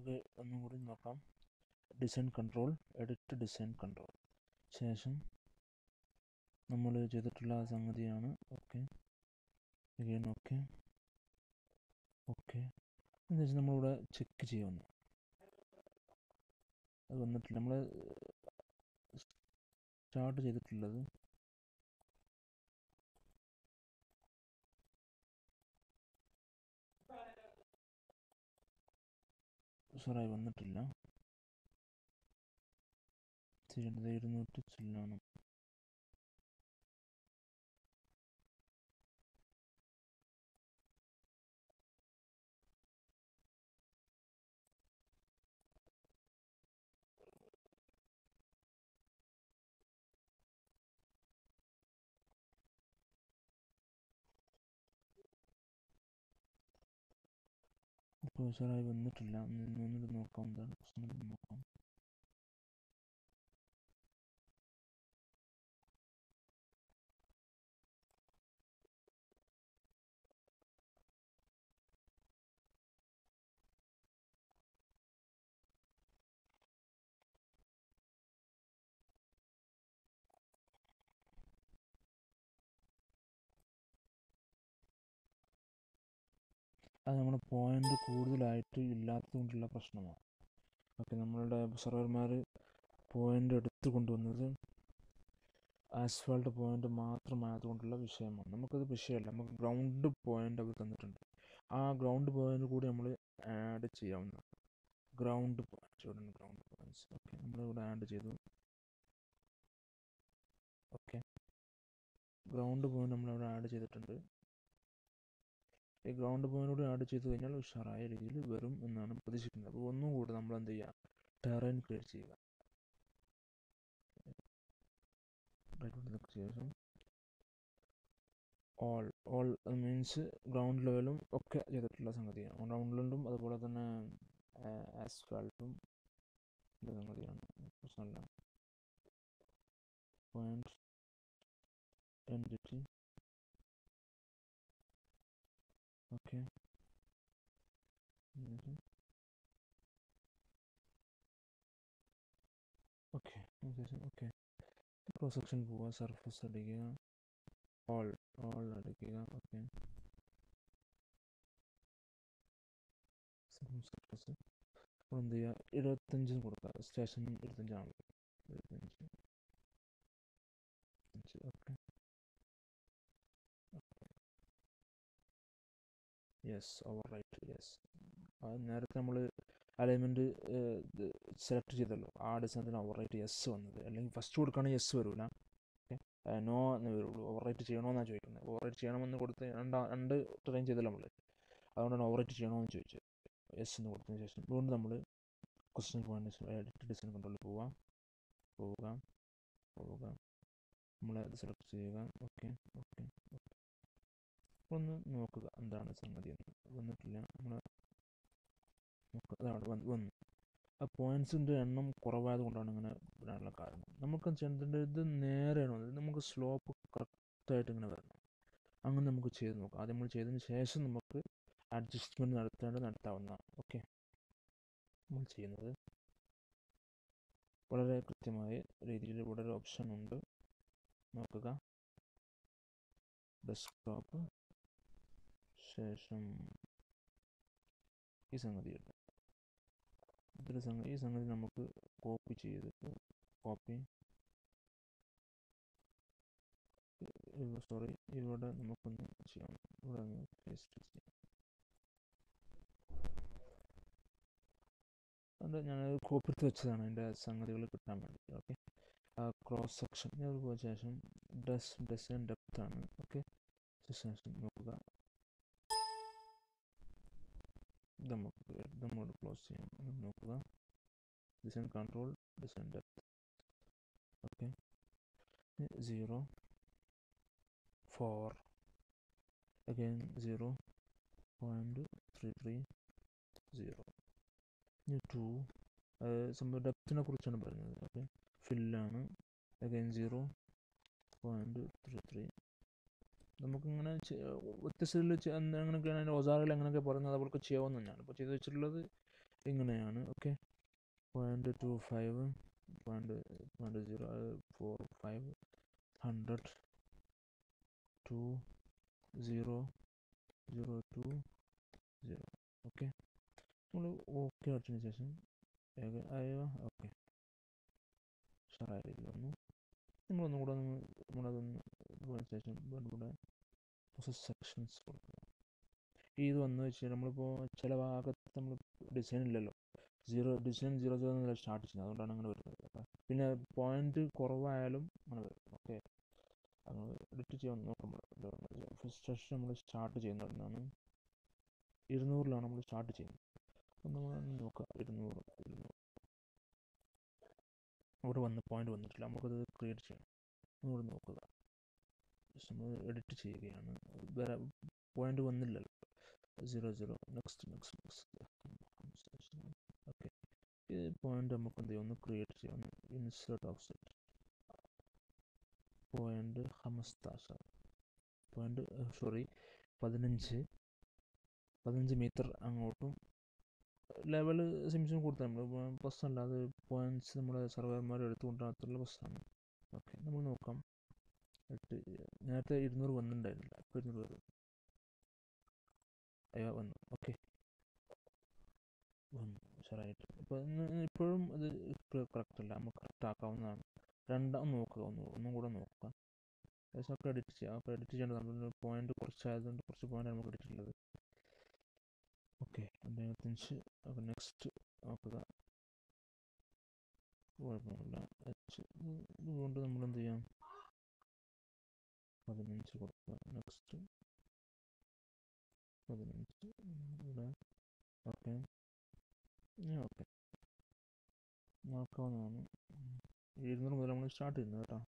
നമുക്ക് ഒന്നും കൂടി നോക്കാം design control edit design control ശേഷം നമ്മൾ ചെയ്തിട്ടുള്ള ആ സംഗതിയാണ് ഓക്കെ അഗെയിൻ ഓക്കെ ഓക്കെ എന്നുവെച്ചാൽ നമ്മളിവിടെ ചെക്ക് ചെയ്യുന്നു അത് വന്നിട്ടില്ല നമ്മൾ സ്റ്റാർട്ട് ചെയ്തിട്ടുള്ളത് സാറായി വന്നിട്ടില്ല ചെയ്യേണ്ടത് ഇരുന്നൂറ്റി ചില്ലാണ് ഇപ്പോൾ സാറായി വന്നിട്ടില്ല ഒന്നിട്ട് നോക്കാം എന്താണ് പ്രശ്നം എന്ന് നോക്കാം അത് നമ്മുടെ പോയിന്റ് കൂടുതലായിട്ട് ഇല്ലാത്തത് കൊണ്ടുള്ള പ്രശ്നമാണ് ഓക്കെ നമ്മളുടെ സർവർമാർ പോയിന്റ് എടുത്തു കൊണ്ടുവന്നത് ആസ്ഫാൾട്ട് പോയിന്റ് മാത്രമായതുകൊണ്ടുള്ള വിഷയമാണ് നമുക്കത് വിഷയമല്ല നമുക്ക് ഗ്രൗണ്ട് പോയിന്റ് അവർ തന്നിട്ടുണ്ട് ആ ഗ്രൗണ്ട് പോയിന്റ് കൂടി നമ്മൾ ആഡ് ചെയ്യാവുന്നതാണ് ഗ്രൗണ്ട് പോയിന്റ് ഇവിടെ ഗ്രൗണ്ട് പോയിന്റ്സ് ഓക്കെ നമ്മളിവിടെ ആഡ് ചെയ്തു ഓക്കെ ഗ്രൗണ്ട് പോയിന്റ് നമ്മളിവിടെ ആഡ് ചെയ്തിട്ടുണ്ട് ഈ ഗ്രൗണ്ട് പോയിന്റ് ആഡ് ചെയ്ത് കഴിഞ്ഞാൽ ഉഷാറായ രീതിയിൽ വരും എന്നാണ് പ്രതീക്ഷിക്കുന്നത് അപ്പോൾ ഒന്നും കൂടി നമ്മൾ എന്ത് ചെയ്യുക ടെറൈൻ ക്രിയേറ്റ് ചെയ്യുക ശേഷം ഓൾ ഓൾ മീൻസ് ഗ്രൗണ്ട് ലെവലും ഒക്കെ ചെയ്തിട്ടുള്ള സംഗതിയാണ് ഗ്രൗണ്ട് ലെവലും അതുപോലെ തന്നെ ആസ്ഫാൾട്ടും സംഗതിയാണ് പ്രശ്നമില്ല point entity okay okay okay cross section പോവുക സർഫസ് അടിക്കുക ഓൾ ഓൾ അടിക്കുക ഓക്കെ സർഫസ് എന്ത് ചെയ്യുക ഇരുപത്തഞ്ച് കൊടുക്കുക സ്റ്റേഷൻ ഇരുപത്തഞ്ചാണ് ഇരുപത്തഞ്ച് okay yes overwrite yes അത് നേരത്തെ നമ്മൾ അലൈൻമെൻറ്റ് സെലക്ട് ചെയ്തല്ലോ ആ ഡിസൈനിന് ഓവർ റൈറ്റ് യെസ് വന്നത് അല്ലെങ്കിൽ ഫസ്റ്റ് കൊടുക്കുകയാണെങ്കിൽ യെസ് വരില്ല ഓക്കെ നോ എന്ന് വരുള്ളൂ ഓവർ റൈറ്റ് ചെയ്യണമെന്നാണ് ചോദിക്കുന്നത് ഓവർ റൈറ്റ് ചെയ്യണമെന്ന് കൊടുത്ത് രണ്ട് രണ്ട് ട്രെയിൻ ചെയ്തല്ലോ നമ്മൾ അതുകൊണ്ടാണ് ഓവർ റൈറ്റ് ചെയ്യണമെന്ന് ചോദിച്ചത് യെസ് എന്ന് കൊടുത്തതിന് ശേഷം വീണ്ടും നമ്മൾ ക്വസ്റ്റ്യൻ പോയിന്റ് എഡിറ്റ് ഡിസൈൻ കൺട്രോളിൽ പോവുക പോവുക പോവുക നമ്മൾ അത് സെലക്ട് ചെയ്യുക ഓക്കെ ഓക്കെ ഓക്കെ ഒന്ന് നോക്കുക എന്താണ് സംഗതി എന്ന് വന്നിട്ടില്ല നമ്മൾ നോക്കുക അതാണ് വന്ന് വന്നു ആ പോയിൻസിൻ്റെ എണ്ണം കുറവായത് കൊണ്ടാണ് ഇങ്ങനെ വരാനുള്ള കാരണം നമുക്ക് ചെയ്യേണ്ടത് ഇത് നേരെയാണ് വന്നത് നമുക്ക് സ്ലോപ്പ് കറക്റ്റായിട്ട് ഇങ്ങനെ വരണം അങ്ങനെ നമുക്ക് ചെയ്ത് നോക്കാം ആദ്യം നമ്മൾ ചെയ്തതിന് ശേഷം നമുക്ക് അഡ്ജസ്റ്റ്മെൻറ്റ് നടത്തേണ്ടത് നടത്താവുന്നതാണ് ഓക്കെ നമ്മൾ ചെയ്യുന്നത് വളരെ കൃത്യമായ രീതിയിൽ ഇവിടെ ഒരു ഓപ്ഷൻ ഉണ്ട് നോക്കുക ഡെസ്ക്ടോപ്പ് ശേഷം ഈ സംഗതി എടുക്കാം ഇതൊരു സംഗതി ഈ സംഗതി നമുക്ക് കോപ്പി ചെയ്തിട്ട് കോപ്പി സോറി ഇവിടെ നമുക്കൊന്ന് ചെയ്യാം ഇവിടെ ഒന്ന് പേസ്റ്റ് ചെയ്യാം അത് ഞാൻ കോപ്പി എടുത്ത് വെച്ചതാണ് എൻ്റെ സംഗതികൾ കിട്ടാൻ വേണ്ടി ഓക്കെ ക്രോസ് സെക്ഷൻ ഇത് പോയ ശേഷം ഡസ് ഡിസൈൻ ഡെപ്ത് ആണ് ഓക്കെ ശേഷം നോക്കുക നമുക്ക് നമ്മോട് ക്ലോസ് ചെയ്യാം നോക്കുക design control design depth okay zero four again zero point three three zero ഇനി ടു സംഭവം ഡെപ്തിനെ കുറിച്ചാണ് പറയുന്നത് ഓക്കെ ഫില്ലാണ് again zero point three three നമുക്കിങ്ങനെ വ്യത്യസ്തത്തിൽ അങ്ങനെയൊക്കെയാണ് അതിൻ്റെ ഒസാറിൽ അങ്ങനെയൊക്കെ പറയുന്നത് അവർക്ക് ചെയ്യാവുന്ന ഞാൻ ഇപ്പോൾ ചെയ്ത് വെച്ചിട്ടുള്ളത് ഇങ്ങനെയാണ് okay point two five point point zero four five hundred two zero zero two zero okay നമ്മൾ ഓക്കെ അടിച്ചതിന് ശേഷം ഏക- അയ്യോ ഓക്കെ ഉഷാറായ രീതിയിൽ വന്നു നമ്മളൊന്നും കൂടെ ഒന്ന് നമ്മളതൊന്ന് പോയതിന് ശേഷം വീണ്ടും കൂടെ പ്രോസസ് സെക്ഷൻസ് കൊടുക്കുക ഈ ഇത് വന്നു വെച്ചാൽ നമ്മളിപ്പോൾ ചില ഭാഗത്ത് നമ്മൾ ഡിസൈൻ ഇല്ലല്ലോ സീറോ ഡിസൈൻ സീറോ സീറോ എന്നല്ല സ്റ്റാർട്ട് ചെയ്യുന്നത് അതുകൊണ്ടാണ് അങ്ങനെ വരുന്നത് അപ്പം പിന്നെ പോയിന്റ് കുറവായാലും അങ്ങനെ വരും ഓക്കെ നമ്മൾ എഡിറ്റ് ചെയ്യാൻ നോക്കുമ്പോൾ ഫസ്റ്റ് സെഷൻ നമ്മൾ സ്റ്റാർട്ട് ചെയ്യുന്നതാണ് ഇരുന്നൂറിലാണ് നമ്മൾ സ്റ്റാർട്ട് ചെയ്യുന്നത് അപ്പം നമ്മൾ നോക്കാം ഇരുന്നൂറ് ഇരുന്നൂറ് അവിടെ വന്ന് പോയിന്റ് വന്നിട്ടില്ല നമുക്കത് ക്രിയേറ്റ് ചെയ്യണം ഒന്നുകൂടെ നോക്കുക Just നമ്മൾ എഡിറ്റ് ചെയ്യുകയാണ് വേറെ പോയിന്റ് വന്നില്ലല്ലോ zero zero next next next okay ഈ പോയിന്റ് നമുക്ക് എന്ത് ചെയ്യും ഒന്ന് ക്രിയേറ്റ് ചെയ്യാം ഒന്ന് ഇൻസേർട്ട് ഓഫ്സെറ്റ് പോയിന്റ് ഹമസ്താസ പോയിന്റ് സോറി പതിനഞ്ച് പതിനഞ്ച് മീറ്റർ അങ്ങോട്ടും ലെവൽ സിംസിന് കൊടുത്താൽ നമ്മൾ ബസ് അല്ലാതെ പോയിന്റ്സ് നമ്മുടെ സർവേർമാർ എടുത്തുകൊണ്ടാകത്തുള്ള ബസ്സാണ് ഓക്കെ നമ്മൾ നോക്കാം എട്ട് നേരത്തെ ഇരുന്നൂറ് വന്നിട്ടുണ്ടായിരുന്നില്ല ഇപ്പോൾ ഇരുന്നൂറ് വരും അയ്യോ വന്നു ഓക്കെ വന്നു ഉഷാറായിട്ട് ഇപ്പോൾ ഇപ്പോഴും അത് കറക്റ്റ് അല്ല നമുക്ക് കറക്റ്റ് ആക്കാവുന്നതാണ് രണ്ടാം നോക്കുക ഒന്ന് ഒന്നും കൂടെ നോക്കുക ഏകദേശം ഒക്കെ എഡിറ്റ് ചെയ്യാം അപ്പോൾ എഡിറ്റ് ചെയ്യേണ്ടത് നമ്മൾ പോയിന്റ് കുറച്ചായതുകൊണ്ട് കുറച്ച് പോയിന്റ് നമുക്ക് എഡിറ്റ് ഉള്ളത് ഓക്കെ രണ്ടായിരത്തഞ്ച് അപ്പോൾ നെക്സ്റ്റ് നോക്കുക കുഴപ്പമില്ല എച്ച് ഇതുകൊണ്ട് നമ്മൾ എന്ത് ചെയ്യാം പതിനഞ്ച് കൊടുക്കുക നെക്സ്റ്റ് പതിനഞ്ച് ഇവിടെ ഓക്കെ ഓക്കെ നോക്കാവുന്നതാണ് ഉം. ഇരുന്നൂറ് മുതൽ നമ്മൾ സ്റ്റാർട്ട് ചെയ്യുന്നത് കേട്ടോ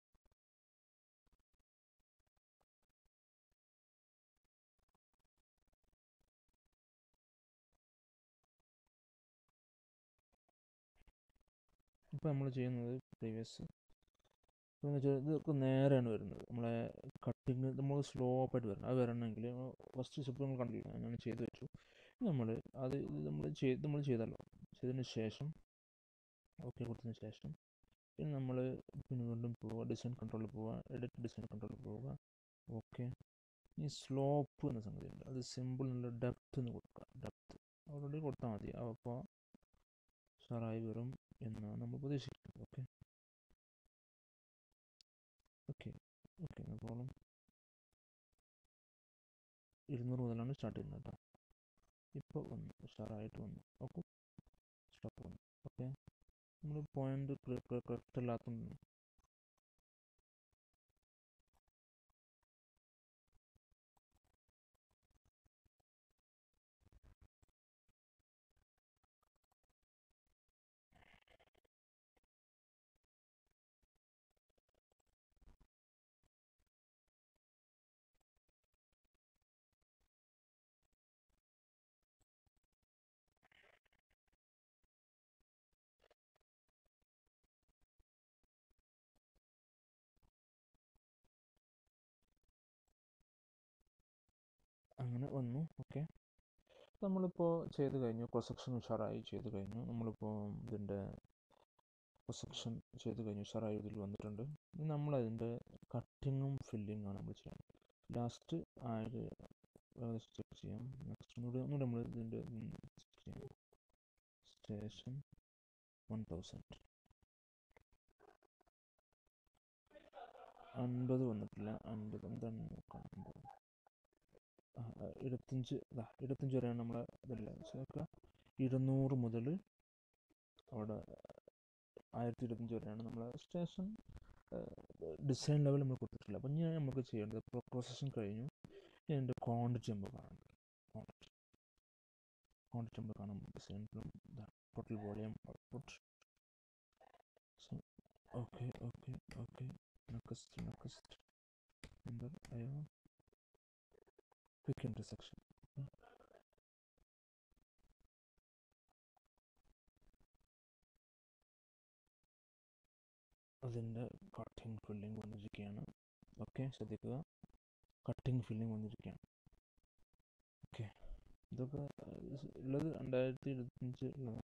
ഇപ്പോൾ നമ്മൾ ചെയ്യുന്നത് പ്രീവിയസ് എന്ന് വെച്ചാൽ ഇതൊക്കെ നേരെയാണ് വരുന്നത് നമ്മളെ കട്ടിങ് നമ്മൾ സ്ലോ ആയിട്ട് വരണം അത് വരണമെങ്കിൽ ഫസ്റ്റ് സ്റ്റെപ്പ് നമ്മൾ കണ്ടില്ല ഞാൻ ചെയ്ത് വെച്ചു നമ്മൾ അത് ഇത് നമ്മൾ ചെയ്ത് നമ്മൾ ചെയ്തല്ലോ ചെയ്തതിന് ശേഷം ഓക്കെ കൊടുത്തതിന് ശേഷം പിന്നെ നമ്മൾ പിന്നെ വീണ്ടും പോവുക ഡിസൈൻ കൺട്രോളിൽ പോവുക എഡിറ്റ് ഡിസൈൻ കൺട്രോളിൽ പോവുക ഓക്കെ ഈ സ്ലോപ്പ് എന്ന സംഗതി ഉണ്ട് അത് സിമ്പിൾ നല്ല ഡെപ്ത് എന്ന് കൊടുക്കുക ഡെപ്ത് ഓൾറെഡി കൊടുത്താൽ മതി അപ്പോൾ ഉഷാറായി വരും എന്നാണ് നമ്മൾ പ്രതീക്ഷിക്കുന്നത് okay okay okay no problem ഇരുന്നൂറ് മുതലാണ് സ്റ്റാർട്ട് ചെയ്യുന്നത് കേട്ടോ ഇപ്പോൾ വന്നു ഉഷാറായിട്ട് വന്നു ഓക്കെ സ്റ്റോപ്പ് വന്നു ഓക്കെ നമ്മൾ പോയിന്റ് കറക്റ്റ് അല്ലാത്തതുകൊണ്ട് അങ്ങനെ വന്നു ഓക്കെ നമ്മളിപ്പോൾ ചെയ്ത് കഴിഞ്ഞു ക്രോസ് സെക്ഷൻ ഉഷാറായി ചെയ്ത് കഴിഞ്ഞു നമ്മളിപ്പോൾ ഇതിൻ്റെ ക്രോസ് സെക്ഷൻ ചെയ്ത് കഴിഞ്ഞു ഉഷാറായി ഇതിൽ വന്നിട്ടുണ്ട് ഇനി നമ്മളതിൻ്റെ കട്ടിങ്ങും ഫില്ലിങ്ങും ആണ് നമ്മൾ ചെയ്യുന്നത് ലാസ്റ്റ് ആയത് ഏകദേശം ചെക്ക് ചെയ്യാം നെക്സ്റ്റ് ഒന്നുകൂടി ഒന്നുകൂടി നമ്മൾ ഇതിൻ്റെ ചെക്ക് ചെയ്യാം സ്റ്റേഷൻ വൺ തൗസൻഡ് അൻപത് വന്നിട്ടില്ല അൻപത് എന്താണ് നോക്കാം അൻപത് ആ, ആ, ഇരുപത്തഞ്ച് ഇതാ ഇരുപത്തഞ്ച് വരെയാണ് നമ്മളെ ഇതല്ല നോക്കുക ഇരുന്നൂറ് മുതൽ അവിടെ ആയിരത്തി ഇരുപത്തഞ്ച് വരെയാണ് നമ്മളെ സ്റ്റേഷൻ ഡിസൈൻ ലെവൽ നമ്മൾ കൊടുത്തിട്ടില്ല അപ്പം ഞാൻ നമുക്ക് ചെയ്യേണ്ടത് പ്രോസസ്സിങ് കഴിഞ്ഞു ഇനി അതിൻ്റെ ക്വാണ്ടിറ്റി നമുക്ക് കാണാം ക്വാണ്ടിറ്റി ക്വാണ്ടിറ്റി നമുക്ക് കാണാം ഡിസൈനിലും total volume output okay okay okay next next എന്താ അയ്യോ ക്വിക്ക് ഇൻ്റർസെക്ഷൻ അതിൻ്റെ കട്ടിങ് ഫില്ലിങ് വന്നിരിക്കുകയാണ് ഓക്കെ ശ്രദ്ധിക്കുക കട്ടിങ് ഫില്ലിങ് വന്നിരിക്കുകയാണ് ഓക്കെ ഇതൊക്കെ ഉള്ളത് രണ്ടായിരത്തി ഇരുപത്തഞ്ച് ഉള്ളതാണ്